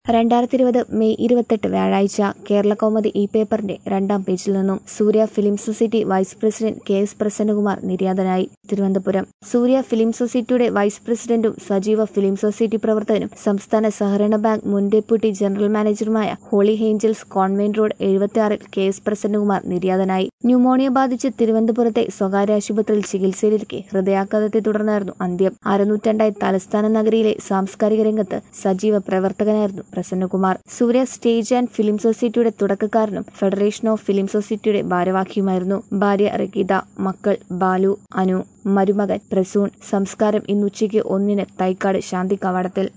രണ്ടായിരത്തി ഇരുപത് മെയ് ഇരുപത്തെട്ട് വ്യാഴാഴ്ച കേരള കൗമുദി ഈ പേപ്പറിന്റെ രണ്ടാം പേജിൽ നിന്നും Surya film society vice president K S Prasannakumar നിര്യാതനായി തിരുവനന്തപുരം സൂര്യ ഫിലിം സൊസൈറ്റിയുടെ വൈസ് പ്രസിഡന്റും സജീവ ഫിലിം സൊസൈറ്റി പ്രവർത്തകനും സംസ്ഥാന സഹകരണ ബാങ്ക് മുൻ ഡെപ്യൂട്ടി ജനറൽ മാനേജറുമായ ഹോളി ഹേഞ്ചൽസ് കോൺവെന്റ് റോഡ് എഴുപത്തിയാറിൽ കെ എസ് പ്രസന്നകുമാർ നിര്യാതനായി ന്യൂമോണിയ ബാധിച്ച് തിരുവനന്തപുരത്തെ സ്വകാര്യ ആശുപത്രിയിൽ ചികിത്സയിലിരിക്കെ ഹൃദയാഘാതത്തെ തുടർന്നായിരുന്നു അന്ത്യം അരനൂറ്റാണ്ടായി തലസ്ഥാന നഗരിയിലെ സാംസ്കാരിക രംഗത്ത് സജീവ പ്രവർത്തകനായിരുന്നു Prasannakumar Surya stage and film സൊസൈറ്റിയുടെ തുടക്കക്കാരനും ഫെഡറേഷൻ ഓഫ് ഫിലിം സൊസൈറ്റിയുടെ ഭാരവാഹിയുമായിരുന്നു ഭാര്യ റഗീത മക്കൾ ബാലു അനു മരുമകൻ പ്രസൂൺ സംസ്കാരം ഇന്നുച്ചയ്ക്ക് ഒന്നിന് തൈക്കാട് ശാന്തി കവാടത്തിൽ